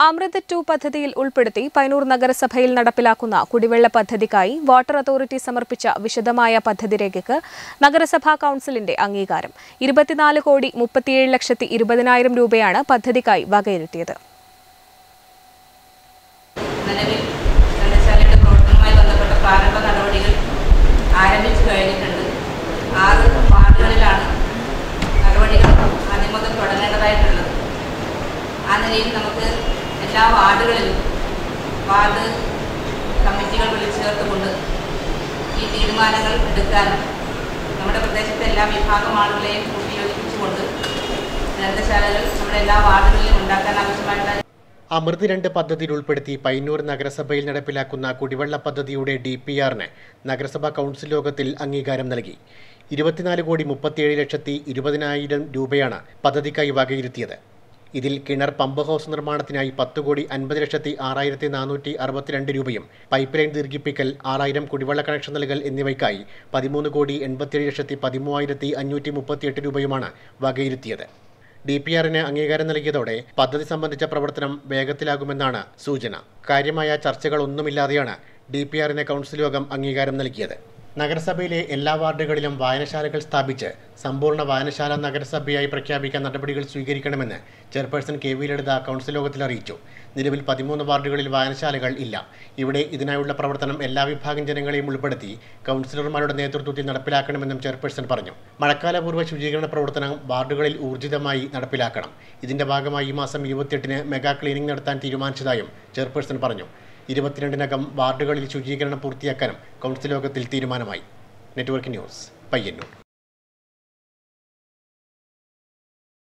അമൃത് to പദ്ധതിയിൽ ഉൾപ്പെടുത്തി പൈനൂർ നഗരസഭയിൽ നടപ്പിലാക്കുന്ന കുടിവെള്ള പദ്ധതിക്കായി വാട്ടർ അതോറിറ്റി സമർപ്പിച്ച വിശദമായ പദ്ധതി രേഖയ്ക്ക് നഗരസഭാ കൌൺസിലിന്റെ അംഗീകാരം ഇരുപത്തിനാല് കോടി മുപ്പത്തിയേഴ് ലക്ഷത്തി ഇരുപതിനായിരം രൂപയാണ് പദ്ധതിക്കായി വകയിരുത്തിയത് നിലവിൽ ഗ്രന്ഥശാലയുടെ പ്രവർത്തനവുമായി ബന്ധപ്പെട്ട പ്രാരംഭ നടപടികൾ ആരംഭിച്ചു കഴിഞ്ഞിട്ടുണ്ട് ആറ് വാർഡുകളിലാണ് നടപടികൾ ആദ്യം മുതൽ തുടങ്ങേണ്ടതായിട്ടുള്ളത് ആ നിലയിൽ നമുക്ക് എല്ലാ വാർഡുകളിലും വാർഡ് കമ്മിറ്റികൾ വിളിച്ചു ചേർത്തുകൊണ്ട് ഈ തീരുമാനങ്ങൾ എടുക്കാനും നമ്മുടെ പ്രദേശത്തെ എല്ലാ വിഭാഗം ആളുകളെയും കൂട്ടിയോജിപ്പിച്ചുകൊണ്ട് ഗ്രന്ഥശാലകൾ നമ്മുടെ എല്ലാ വാർഡുകളിലും ഉണ്ടാക്കാൻ ആവശ്യമായിട്ടുള്ള അമൃത് രണ്ട് പദ്ധതിയിൽ ഉൾപ്പെടുത്തി പയ്യന്നൂർ നഗരസഭയിൽ നടപ്പിലാക്കുന്ന കുടിവെള്ള പദ്ധതിയുടെ ഡി പി ആറിന് നഗരസഭാ കൗൺസിൽ യോഗത്തിൽ അംഗീകാരം നൽകി ഇരുപത്തിനാല് കോടി മുപ്പത്തിയേഴ് ലക്ഷത്തി ഇരുപതിനായിരം രൂപയാണ് പദ്ധതിക്കായി വകയിരുത്തിയത് ഇതിൽ കിണർ പമ്പ് ഹൗസ് നിർമ്മാണത്തിനായി പത്ത് കോടി അൻപത് ലക്ഷത്തി ആറായിരത്തി നാനൂറ്റി അറുപത്തിരണ്ട് രൂപയും പൈപ്പ് ലൈൻ ദീർഘിപ്പിക്കൽ ആറായിരം കുടിവെള്ള കണക്ഷൻ നൽകൽ എന്നിവയ്ക്കായി പതിമൂന്ന് കോടി എൺപത്തിയേഴ് ലക്ഷത്തി പതിമൂവായിരത്തി അഞ്ഞൂറ്റി മുപ്പത്തിയെട്ട് രൂപയുമാണ് വകയിരുത്തിയത് ഡി പി ആറിന് അംഗീകാരം നൽകിയതോടെ പദ്ധതി സംബന്ധിച്ച പ്രവർത്തനം വേഗത്തിലാകുമെന്നാണ് സൂചന കാര്യമായ ചർച്ചകളൊന്നുമില്ലാതെയാണ് ഡി പി ആറിന് കൗൺസിൽ യോഗം അംഗീകാരം നൽകിയത് നഗരസഭയിലെ എല്ലാ വാർഡുകളിലും വായനശാലകൾ സ്ഥാപിച്ച് സമ്പൂർണ്ണ വായനശാല നഗരസഭയായി പ്രഖ്യാപിക്കാൻ നടപടികൾ സ്വീകരിക്കണമെന്ന് chairperson K V Lalitha council യോഗത്തിൽ അറിയിച്ചു നിലവിൽ പതിമൂന്ന് വാർഡുകളിൽ വായനശാലകൾ ഇല്ല ഇവിടെ ഇതിനായുള്ള പ്രവർത്തനം എല്ലാ വിഭാഗം ജനങ്ങളെയും ഉൾപ്പെടുത്തി കൗൺസിലർമാരുടെ നേതൃത്വത്തിൽ നടപ്പിലാക്കണമെന്നും ചെയർപേഴ്സൺ പറഞ്ഞു മഴക്കാലപൂർവ്വ ശുചീകരണ പ്രവർത്തനം വാർഡുകളിൽ ഊർജിതമായി നടപ്പിലാക്കണം ഇതിന്റെ ഭാഗമായി ഈ മാസം ഇരുപത്തിയെട്ടിന് മെഗാ ക്ലീനിംഗ് നടത്താൻ തീരുമാനിച്ചതായും ചെയർപേഴ്സൺ പറഞ്ഞു ഇരുപത്തിരണ്ടിനകം വാർഡുകളിൽ ശുചീകരണം പൂർത്തിയാക്കാനും കൗൺസിൽ യോഗത്തിൽ തീരുമാനമായി നെറ്റ്വർക്ക് ന്യൂസ് പയ്യന്നൂർ